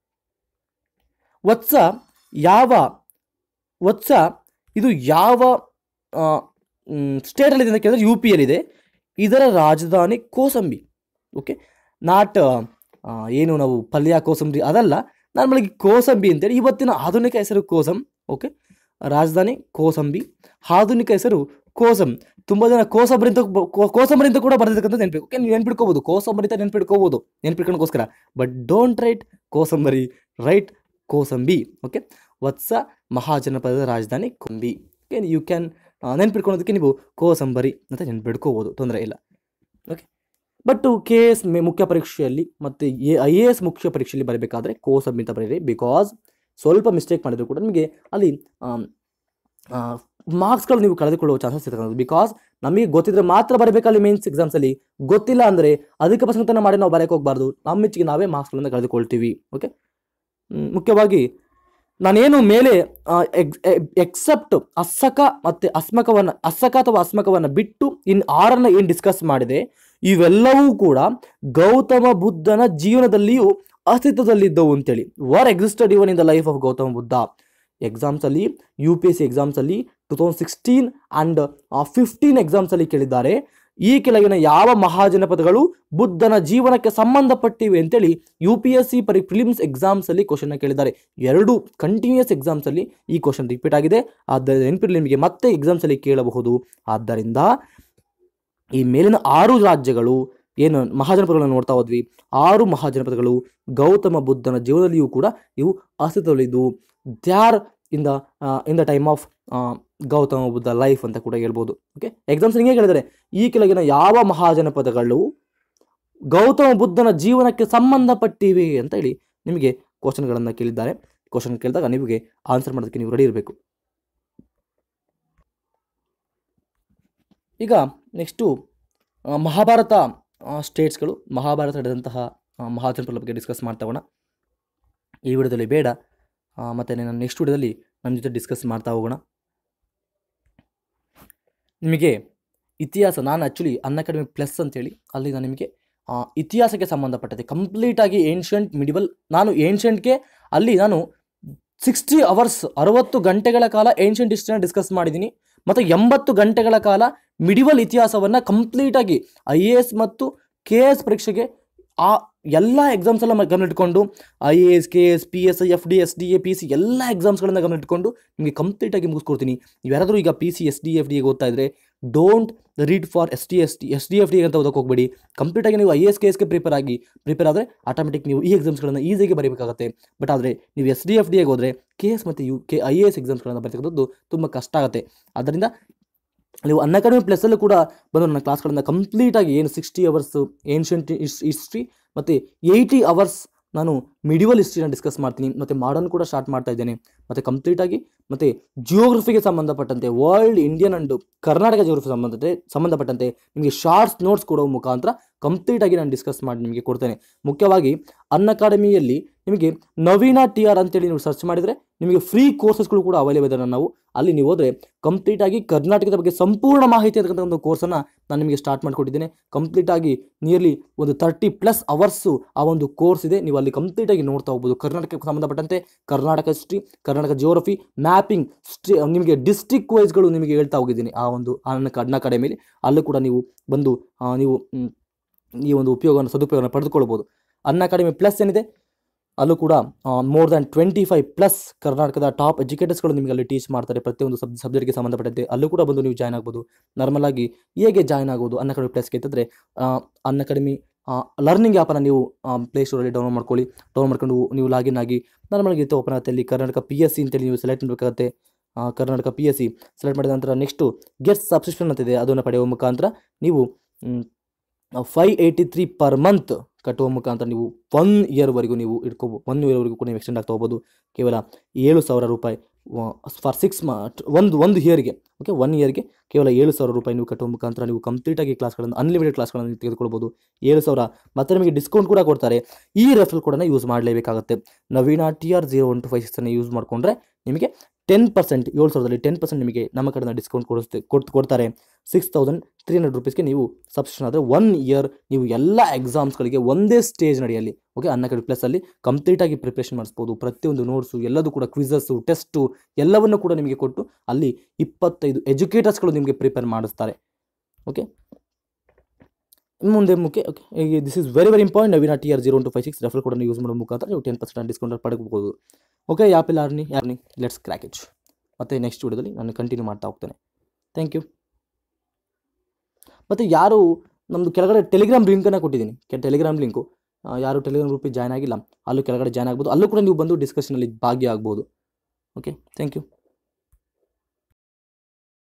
ವತ್ಸ ಯಾವ ವತ್ಸ ಇದು ಯಾವ ಸ್ಟೇಟಲ್ಲಿದೆ ಅಂತ ಕೇಳಿದ್ರೆ ಯು ಪಿಯಲ್ಲಿದೆ ಇದರ ರಾಜಧಾನಿ ಕೋಸಂಬಿ ಓಕೆ ನಾಟ್ ಏನು ನಾವು ಪಲ್ಯ ಕೋಸಂಬರಿ ಅದಲ್ಲ ನಾರ್ಮಲಾಗಿ ಕೋಸಂಬಿ ಅಂತೇಳಿ ಇವತ್ತಿನ ಆಧುನಿಕ ಹೆಸರು ಕೋಸಂ ಓಕೆ ರಾಜಧಾನಿ ಕೋಸಂಬಿ ಆಧುನಿಕ ಹೆಸರು ಕೋಸಂ ತುಂಬ ಜನ ಕೋಸಂಬರಿ ಅಂತ ಬ- ಕೋ- ಕೋಸಂಬರಿ ಅಂತ ಕೂಡ ಬರ್ದಿರ್ತಕ್ಕಂಥ ನೆನ್ಪು ಓಕೆ ನೀವು ನೆನ್ಪಿಟ್ಕೋಬೋದು ಕೋಸಂಬರಿ ಅಂತ ನೆನ್ಪಿಟ್ಕೋಬೋದು ನೆನ್ಪಿಟ್ಕೊಳ್ಳೋಕ್ಕೋಸ್ಕರ but don't write kosambari write Kosambi okay Vatsa ಮಹಾಜನಪದದ ರಾಜಧಾನಿ ಕೊಂಬಿ ಓಕೆ ಯು ಕ್ಯಾನ್ ನೆನ್ಪಿಟ್ಕೊಳ್ಳೋದಕ್ಕೆ ನೀವು ಕೋಸಂಬರಿ ಅಂತ ನೆನ್ಪಿಟ್ಕೋಬೋದು ತೊಂದರೆ ಇಲ್ಲ ಓಕೆ ಬಟ್ ಕೆ ಎಸ್ ಮುಖ್ಯ ಪರೀಕ್ಷೆಯಲ್ಲಿ ಮತ್ತು ಎ ಐ ಎ ಎಸ್ ಮುಖ್ಯ ಪರೀಕ್ಷೆಯಲ್ಲಿ ಬರಬೇಕಾದ್ರೆ ಕೋಸಂಬಿ ಅಂತ ಬರೀರಿ ಬಿಕಾಸ್ ಸ್ವಲ್ಪ ಮಿಸ್ಟೇಕ್ ಮಾಡಿದ್ರು ಕೂಡ ನಿಮಗೆ ಅಲ್ಲಿ ಮಾರ್ಕ್ಸ್ಗಳು ನೀವು ಕಳೆದುಕೊಳ್ಳುವ ಚಾನ್ಸಸ್ ಇರ್ತಕ್ಕಂಥದ್ದು ಬಿಕಾಸ್ ನಮಗೆ ಗೊತ್ತಿದ್ರೆ ಮಾತ್ರ ಬರಬೇಕಲ್ಲಿ ಮೇನ್ಸ್ ಎಕ್ಸಾಮ್ಸಲ್ಲಿ ಗೊತ್ತಿಲ್ಲ ಅಂದರೆ ಅಧಿಕ ಪ್ರಸಂಗತನ ಮಾಡಿ ನಾವು ಬರೋಕ್ಕೆ ಹೋಗಬಾರ್ದು ನಮ್ಮ ಮಿಚ್ಚಿಗೆ ನಾವೇ ಮಾರ್ಕ್ಸ್ಗಳನ್ನು ಕಳೆದುಕೊಳ್ತೀವಿ ಓಕೆ ಮುಖ್ಯವಾಗಿ ನಾನೇನು ಮೇಲೆ ಎಕ್ಸೆಪ್ಟ್ ಅಸ್ಸಕ ಮತ್ತು ಅಸ್ಮಕವನ್ನು ಅಸ್ಸಕ ಅಥವಾ ಅಸ್ಮಕವನ್ನು ಬಿಟ್ಟು ಇನ್ನು ಆರನ್ನು ಏನು ಡಿಸ್ಕಸ್ ಮಾಡಿದೆ ಇವೆಲ್ಲವೂ ಕೂಡ ಗೌತಮ ಬುದ್ಧನ ಜೀವನದಲ್ಲಿಯೂ ಅಸ್ತಿತ್ವದಲ್ಲಿದ್ದವು ಅಂತೇಳಿ were existed even in the life of Gautama Buddha ಎಕ್ಸಾಮ್ಸಲ್ಲಿ ಯು ಪಿ ಎಸ್ ಸಿ ಎಕ್ಸಾಮ್ಸಲ್ಲಿ two thousand sixteen and fifteen ಎಕ್ಸಾಮ್ಸಲ್ಲಿ ಕೇಳಿದ್ದಾರೆ ಈ ಕೆಳಗಿನ ಯಾವ ಮಹಾಜನಪದಗಳು ಬುದ್ಧನ ಜೀವನಕ್ಕೆ ಸಂಬಂಧಪಟ್ಟಿವೆ ಅಂತೇಳಿ ಯು ಪಿ ಎಸ್ ಸಿ ಪರಿ ಪ್ರಿಲಿಮ್ಸ್ ಎಕ್ಸಾಮ್ಸಲ್ಲಿ ಕ್ವಶನ್ನ ಕೇಳಿದ್ದಾರೆ ಎರಡು ಕಂಟಿನ್ಯೂಸ್ ಎಕ್ಸಾಮ್ಸಲ್ಲಿ ಈ ಕ್ವಶನ್ ರಿಪೀಟ್ ಆಗಿದೆ ಆದ್ದರಿಂದ ನೆನಪಿರಲಿ ನಿಮಗೆ ಮತ್ತೆ ಎಕ್ಸಾಮ್ಸಲ್ಲಿ ಕೇಳಬಹುದು ಆದ್ದರಿಂದ ಈ ಮೇಲಿನ ಆರು ರಾಜ್ಯಗಳು ಏನು ಮಹಾಜನಪದಗಳನ್ನು ನೋಡ್ತಾ ಹೋದ್ವಿ ಆರು ಮಹಾಜನಪದಗಳು ಗೌತಮ ಬುದ್ಧನ ಜೀವನದಲ್ಲಿಯೂ ಕೂಡ ಇವು ಅಸ್ತಿತ್ವದಲ್ಲಿದ್ದು there in the in the time of Gautama Buddha life ಅಂತ ಕೂಡ ಹೇಳ್ಬೋದು ಓಕೆ ಎಕ್ಸಾಮ್ಸ್ ಹಿಂಗೆ ಹೇಳಿದರೆ ಈ ಕೆಳಗಿನ ಯಾವ ಮಹಾಜನಪದಗಳು ಗೌತಮ ಬುದ್ಧನ ಜೀವನಕ್ಕೆ ಸಂಬಂಧಪಟ್ಟಿವೆ ಅಂತ ಹೇಳಿ ನಿಮಗೆ ಕ್ವಶನ್ಗಳನ್ನು ಕೇಳಿದ್ದಾರೆ ಕ್ವಶನ್ ಕೇಳಿದಾಗ ನಿಮಗೆ ಆನ್ಸರ್ ಮಾಡೋದಕ್ಕೆ ನೀವು ರೆಡಿ ಇರಬೇಕು ಈಗ ನೆಕ್ಸ್ಟು ಮಹಾಭಾರತ ಸ್ಟೇಟ್ಸ್ಗಳು ಮಹಾಭಾರತ ನಡೆದಂತಹ ಆ, ಮಹಾಜನಪದಗಳ ಬಗ್ಗೆ ಡಿಸ್ಕಸ್ ಮಾಡ್ತಾ ಹೋಗೋಣ ಈ ವಿಡಿಯೋದಲ್ಲಿ ಬೇಡ ಆ, ಮತ್ತೆ ನಾನು ನೆಕ್ಸ್ಟ್ ವಿಡಿಯೋದಲ್ಲಿ ನನ್ನ ಜೊತೆ ಡಿಸ್ಕಸ್ ಮಾಡ್ತಾ ಹೋಗೋಣ ನಿಮಗೆ ಇತಿಹಾಸ ನಾನು ಆ್ಯಕ್ಚುಲಿ ಅನ್ ಅಕಾಡೆಮಿ ಪ್ಲಸ್ ಅಂತೇಳಿ ಅಲ್ಲಿ ನಾನು ನಿಮಗೆ ಆ, ಇತಿಹಾಸಕ್ಕೆ ಸಂಬಂಧಪಟ್ಟಂತೆ ಕಂಪ್ಲೀಟಾಗಿ ಏನ್ಷಂಟ್ ಮಿಡಿವಲ್ ನಾನು ಏನ್ಷಂಟ್ಗೆ ಅಲ್ಲಿ ನಾನು ಸಿಕ್ಸ್ಟಿ ಅವರ್ಸ್ ಅರವತ್ತು ಗಂಟೆಗಳ ಕಾಲ ಏನ್ಷಂಟ್ ಹಿಸ್ಟ್ರಿನ ಡಿಸ್ಕಸ್ ಮಾಡಿದ್ದೀನಿ ಮತ್ತು ಎಂಬತ್ತು ಗಂಟೆಗಳ ಕಾಲ ಮಿಡಿವಲ್ ಇತಿಹಾಸವನ್ನು ಕಂಪ್ಲೀಟಾಗಿ ಐ ಎ ಎಸ್ ಮತ್ತು ಕೆ ಎಸ್ ಪರೀಕ್ಷೆಗೆ ಆ ಎಲ್ಲ ಎಕ್ಸಾಮ್ಸ್ ಎಲ್ಲ ಗಮನಿಟ್ಕೊಂಡು I A S K S P S I F D S D A P C ಎಲ್ಲ ಎಕ್ಸಾಮ್ಸ್ಗಳನ್ನ ಗಮನಿಟ್ಕೊಂಡು ನಿಮಗೆ ಕಂಪ್ಲೀಟಾಗಿ ಮುಗಿಸ್ಕೊಡ್ತೀನಿ ನೀವು ಯಾರಾದರೂ ಈಗ P C S D F ಡಿಗೆ ಓದ್ತಾ ಇದ್ದರೆ don't read for S T S T S D F D ಅಂತ ಓದಕ್ಕೆ ಹೋಗಬೇಡಿ ಕಂಪ್ಲೀಟಾಗಿ ನೀವು ಐ ಎಸ್ ಕೆ ಎಸ್ಗೆ ಪ್ರಿಪೇರ್ ಆಗಿ ಪ್ರಿಪೇರ್ ಆದರೆ ಆಟೋಮೆಟಿಕ್ ನೀವು ಈ ಎಕ್ಸಾಮ್ಸ್ಗಳನ್ನು ಈಸಿಯಾಗಿ ಬರೀಬೇಕಾಗುತ್ತೆ ಬಟ್ ಆದರೆ ನೀವು ಎಸ್ ಡಿ ಎಫ್ ಡಿಗೆ ಹೋದರೆ ಕೆ ಎಸ್ ಮತ್ತು U K I A S ಎಕ್ಸಾಮ್ಸ್ಗಳನ್ನು ಬರ್ತಕ್ಕಂಥದ್ದು ತುಂಬ ಕಷ್ಟ ಆಗುತ್ತೆ ಆದ್ದರಿಂದ ನೀವು ಅನ್ ಅಕಾಡೆಮಿ ಪ್ಲಸ್ಸಲ್ಲೂ ಕೂಡ ಬಂದು ನನ್ನ ಕ್ಲಾಸ್ಗಳನ್ನು ಕಂಪ್ಲೀಟಾಗಿ ಏನು ಸಿಕ್ಸ್ಟಿ ಅವರ್ಸ್ ಏನ್ಷಂಟ್ ಹಿಸ್ಟ್ರಿ ಮತ್ತು ಏಯ್ಟಿ ಅವರ್ಸ್ ನಾನು ಮಿಡಿವಲ್ ಹಿಸ್ಟ್ರಿನ ಡಿಸ್ಕಸ್ ಮಾಡ್ತೀನಿ ಮತ್ತು ಮಾಡರ್ನ್ ಕೂಡ ಸ್ಟಾರ್ಟ್ ಮಾಡ್ತಾ ಇದ್ದೇನೆ ಮತ್ತು ಕಂಪ್ಲೀಟಾಗಿ ಮತ್ತು ಜಿಯೋಗ್ರಫಿಗೆ ಸಂಬಂಧಪಟ್ಟಂತೆ world Indian and Karnataka geography ಸಂಬಂಧತೆ ಸಂಬಂಧಪಟ್ಟಂತೆ ನಿಮಗೆ ಶಾರ್ಟ್ಸ್ ನೋಟ್ಸ್ ಕೊಡೋ ಮುಖಾಂತರ ಕಂಪ್ಲೀಟಾಗಿ ನಾನು ಡಿಸ್ಕಸ್ ಮಾಡಿ ನಿಮಗೆ ಕೊಡ್ತೇನೆ ಮುಖ್ಯವಾಗಿ ಅನ್ ಅಕಾಡೆಮಿಯಲ್ಲಿ ನಿಮಗೆ ನವೀನ ಟಿ ಆರ್ ಅಂತೇಳಿ ನೀವು ಸರ್ಚ್ ಮಾಡಿದರೆ ನಿಮಗೆ ಫ್ರೀ ಕೋರ್ಸಸ್ಗಳು ಕೂಡ ಅವೈಲೇಬಲ್ ಇದೆ ನಾವು ಅಲ್ಲಿ ನೀವು ಹೋದರೆ ಕಂಪ್ಲೀಟಾಗಿ ಕರ್ನಾಟಕದ ಬಗ್ಗೆ ಸಂಪೂರ್ಣ ಮಾಹಿತಿ ಇರತಕ್ಕಂಥ ಒಂದು ಕೋರ್ಸನ್ನು ನಾನು ನಿಮಗೆ ಸ್ಟಾರ್ಟ್ ಮಾಡಿಕೊಟ್ಟಿದ್ದೇನೆ ಕಂಪ್ಲೀಟಾಗಿ ನಿಯರ್ಲಿ ಒಂದು ತರ್ಟಿ ಪ್ಲಸ್ ಅವರ್ಸು ಆ ಒಂದು ಕೋರ್ಸ್ ಇದೆ ನೀವು ಅಲ್ಲಿ ಕಂಪ್ಲೀಟಾಗಿ ನೋಡ್ತಾ ಹೋಗ್ಬೋದು ಕರ್ನಾಟಕಕ್ಕೆ ಸಂಬಂಧಪಟ್ಟಂತೆ Karnataka history Karnataka geography mapping ಸ್ಟ್ರಿ ನಿಮಗೆ ಡಿಸ್ಟ್ರಿಕ್ಟ್ ವೈಸ್ಗಳು ನಿಮಗೆ ಹೇಳ್ತಾ ಹೋಗಿದ್ದೀನಿ ಆ ಒಂದು ಅನ್ನ ಅನ್ನ ಅಕಾಡೆಮಿಲಿ ಅಲ್ಲೂ ಕೂಡ ನೀವು ಬಂದು ಆ, ನೀವು ಮ್, ಈ ಒಂದು ಉಪಯೋಗವನ್ನು ಸದುಪಯೋಗವನ್ನು ಪಡೆದುಕೊಳ್ಬೋದು ಅನ್ನ ಅಕಾಡೆಮಿ ಪ್ಲಸ್ ಏನಿದೆ ಅಲ್ಲೂ ಕೂಡ more than twenty five plus ಕರ್ನಾಟಕದ ಟಾಪ್ ಎಜುಕೇಟರ್ಸ್ಗಳು ನಿಮಗೆ ಅಲ್ಲಿ ಟೀಚ್ ಮಾಡ್ತಾರೆ ಪ್ರತಿಯೊಂದು ಸಬ್ ಸಬ್ಜೆಕ್ಟ್ಗೆ ಸಂಬಂಧಪಟ್ಟಂತೆ ಅಲ್ಲೂ ಕೂಡ ಬಂದು ನೀವು ಜಾಯ್ನ್ ಆಗ್ಬೋದು ನಾರ್ಮಲ್ ಆಗಿ ಹೇಗೆ ಜಾಯ್ನ್ ಆಗೋದು ಅನ್ ಅಕಾಡೆಮಿ ಪ್ಲಸ್ಗೆ ಅಂತಂದರೆ ಅನ್ ಅಕಾಡೆಮಿ ಲರ್ನಿಂಗ್ ಆ್ಯಪನ್ನು ನೀವು ಪ್ಲೇಸ್ಟೋರಲ್ಲಿ ಡೌನ್ಲೋಡ್ ಮಾಡ್ಕೊಳ್ಳಿ ಡೌನ್ಲೋಡ್ ಮಾಡ್ಕೊಂಡು ನೀವು ಲಾಗಿನ್ ಆಗಿ ನಾರ್ಮಲ್ ಆಗಿ ಓಪನ್ ಆಗುತ್ತೆ ಅಲ್ಲಿ ಕರ್ನಾಟಕ ಪಿ ಎಸ್ ಸಿ ಅಂತೇಳಿ ನೀವು ಸೆಲೆಕ್ಟ್ ಮಾಡಬೇಕಾಗುತ್ತೆ ಆ, Karnataka P S C select ಮಾಡಿದ ನಂತರ ನೆಕ್ಸ್ಟು ಗೆಟ್ ಸಬ್ಸ್ಕ್ರಿಪ್ಷನ್ ಅಂತಿದೆ ಅದನ್ನು ಪಡೆಯುವ ಮುಖಾಂತರ ನೀವು five eighty three per month ಕಟ್ಟುವ ಮುಖಾಂತರ ನೀವು ಒನ್ ಇಯರ್ವರೆಗೂ ನೀವು ಇಟ್ಕೋಬೋದು ಒನ್ ಇಯರ್ವರೆಗೂ ಕೂಡ ನೀವು ಎಕ್ಸ್ಟೆಂಡ್ ಆಗ್ತಾ ಹೋಗ್ಬೋದು ಕೇವಲ ಏಳು ಸಾವಿರ ರೂಪಾಯಿ ಫಾರ್ ಸಿಕ್ಸ್ ಮ ಒಂದು ಒಂದು ಇಯರ್ಗೆ ಓಕೆ ಒನ್ ಇಯರ್ಗೆ ಕೇವಲ ಏಳು ಸಾವಿರ ರೂಪಾಯಿ ನೀವು ಕಟ್ಟುವ ಮುಖಾಂತರ ನೀವು ಕಂಪ್ಲೀಟಾಗಿ ಕ್ಲಾಸ್ಗಳನ್ನು ಅನ್ಲಿಮಿಟೆಡ್ ಕ್ಲಾಸ್ಗಳನ್ನು ನೀವು ತೆಗೆದುಕೊಳ್ಬೋದು ಏಳು ಸಾವಿರ ಮತ್ತು ನಿಮಗೆ ಡಿಸ್ಕೌಂಟ್ ಕೂಡ ಕೊಡ್ತಾರೆ ಈ ರೆಫರಲ್ ಕೂಡ ಯೂಸ್ ಮಾಡಲೇಬೇಕಾಗುತ್ತೆ Naveena T R zero one two five ಸಿಕ್ಸನ್ನು ಯೂಸ್ ಮಾಡಿಕೊಂಡ್ರೆ ನಿಮಗೆ ಟೆನ್ ಪರ್ಸೆಂಟ್ ಏಳು ಸಾವಿರದಲ್ಲಿ ಟೆನ್ ಪರ್ಸೆಂಟ್ ನಿಮಗೆ ನಮ್ಮ ಕಡೆಯಿಂದ ಡಿಸ್ಕೌಂಟ್ ಕೊಡಿಸ್ತೆ ಕೊಟ್ಟು ಕೊಡ್ತಾರೆ ಸಿಕ್ಸ್ ತೌಸಂಡ್ ತ್ರೀ ಹಂಡ್ರೆಡ್ ರುಪೀಸ್ಗೆ ನೀವು ಸಬ್ಸ್ಕ್ರಿಪ್ಷನ್ ಆದರೆ ಒನ್ ಇಯರ್ ನೀವು ಎಲ್ಲ ಎಕ್ಸಾಮ್ಸ್ಗಳಿಗೆ ಒಂದೇ ಸ್ಟೇಜ್ ನಡೆಯಲ್ಲಿ ಓಕೆ ಅನ್ನ ಕಡೆ ಪ್ಲಸ್ಸಲ್ಲಿ ಕಂಪ್ಲೀಟಾಗಿ ಪ್ರಿಪ್ರೇಷನ್ ಮಾಡಿಸ್ಬೋದು ಪ್ರತಿಯೊಂದು ನೋಟ್ಸು ಎಲ್ಲದೂ ಕೂಡ ಕ್ವಿಝಸ್ಸು ಟೆಸ್ಟು ಎಲ್ಲವನ್ನು ಕೂಡ ನಿಮಗೆ ಕೊಟ್ಟು ಅಲ್ಲಿ ಇಪ್ಪತ್ತೈದು ಎಜುಕೇಟರ್ಸ್ಗಳು ನಿಮಗೆ ಪ್ರಿಪೇರ್ ಮಾಡಿಸ್ತಾರೆ ಓಕೆ ಮುಂದೆ ಮುಖ್ಯ okay this is very very important Naveena T R zero two five six refer ಕೂಡ ಯೂಸ್ ಮಾಡೋ ಮುಖಾಂತರ ನೀವು ಟೆನ್ ಪರ್ಸೆಂಟ್ ಡಿಸ್ಕೌಂಟ್ ಪಡೆಯಬಹುದು ಓಕೆ ಯಾಪಿಲ್ ಆರ್ನಿ ಯಾರ್ನಿ ಲೆಟ್ಸ್ ಕ್ರ್ಯಾಕೇಜ್ ಮತ್ತು ನೆಕ್ಸ್ಟ್ ವಿಡಿಯೋದಲ್ಲಿ ನಾನು ಕಂಟಿನ್ಯೂ ಮಾಡ್ತಾ ಹೋಗ್ತೇನೆ ಥ್ಯಾಂಕ್ ಯು ಮತ್ತು ಯಾರು ನಮ್ಮದು ಕೆಳಗಡೆ ಟೆಲಿಗ್ರಾಮ್ ಲಿಂಕನ್ನು ಕೊಟ್ಟಿದ್ದೀನಿ ಕೆ ಟೆಲಿಗ್ರಾಮ್ ಲಿಂಕು ಯಾರು ಟೆಲಿಗ್ರಾಮ್ ಗ್ರೂಪಿಗೆ ಜಾಯ್ನ್ ಆಗಿಲ್ಲ ಅಲ್ಲೂ ಕೆಳಗಡೆ ಜಾಯ್ನ್ ಆಗ್ಬೋದು ಅಲ್ಲೂ ಕೂಡ ನೀವು ಬಂದು ಡಿಸ್ಕಷನಲ್ಲಿ ಭಾಗಿಯಾಗ್ಬೋದು ಓಕೆ ಥ್ಯಾಂಕ್ ಯು